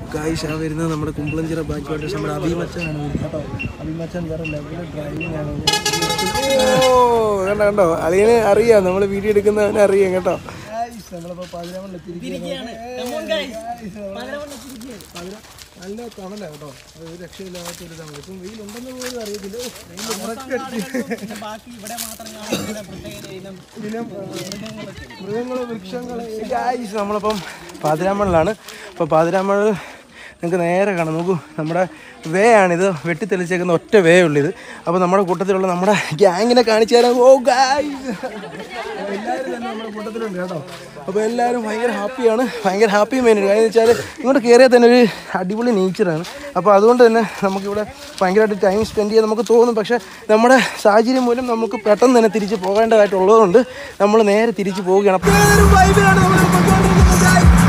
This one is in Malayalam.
ഗായ്സ് ആ വരുന്നത് നമ്മുടെ കുമ്പളഞ്ചിറ ബാക്ക് വാട്ടേഴ്സ് നമ്മുടെ അഭിമച്ചനാണ് വരുന്നത് കേട്ടോ അഭിമച്ചൻ വേറെ ലെവലിൽ ഡ്രൈവിംഗ് ആണ് ഓ കണ്ടോ കണ്ടോ അളിയനെ അറിയാം നമ്മൾ വീഡിയോ എടുക്കുന്നവനെ അറിയാം കേട്ടോ നമ്മളിപ്പോ പതിനാമണിലെത്തിയിരിക്കുകയാണ് നല്ല തണല കേട്ടോ അത് ഒരു രക്ഷയില്ലാത്ത ഒരു തണൽ ഇപ്പം വെയിലുണ്ടെന്ന് പോലും അറിയത്തില്ല ഓ, വെയിൽ ഉറക്കെ അടിച്ച്. ബാക്കി ഇവിടെ മാത്രം കാണുന്ന പ്രത്യേകത ഇനം ഇനം മൃഗങ്ങൾ വൃക്ഷങ്ങൾ ഗായ്സ് നമ്മളിപ്പം പാതിരാമണിലാണ് അപ്പോൾ പാതിരാമണ നിങ്ങൾക്ക് നേരെ കാണാം നോക്കൂ നമ്മുടെ വേ ആണിത് വെട്ടിത്തെളിച്ചേക്കുന്ന ഒറ്റ വേ ഉള്ളത് അപ്പോൾ നമ്മുടെ കൂട്ടത്തിലുള്ള നമ്മുടെ ഗ്യാങ്ങിനെ കാണിച്ചു തരാം ഓ ഗായ്സ് എല്ലാവരും തന്നെ നമ്മുടെ കൂട്ടത്തിലുണ്ട് കേട്ടോ അപ്പോൾ എല്ലാവരും ഭയങ്കര ഹാപ്പിയാണ് ഭയങ്കര ഹാപ്പി മെയിൻ കാര്യം വെച്ചാൽ ഇങ്ങോട്ട് കയറിയാൽ തന്നെ ഒരു അടിപൊളി നേച്ചറാണ് അപ്പോൾ അതുകൊണ്ട് തന്നെ നമുക്കിവിടെ ഭയങ്കരമായിട്ട് ടൈം സ്പെൻഡ് ചെയ്യാൻ നമുക്ക് തോന്നും പക്ഷേ നമ്മുടെ സാഹചര്യം മൂലം നമുക്ക് പെട്ടെന്ന് തന്നെ തിരിച്ച് പോകേണ്ടതായിട്ടുള്ളതുകൊണ്ട് നമ്മൾ നേരെ തിരിച്ച് പോവുകയാണ് അപ്പോൾ ഒരു vibe ലാണ് നമ്മൾ പൊയ്ക്കൊണ്ടിരിക്കുന്നത് guys.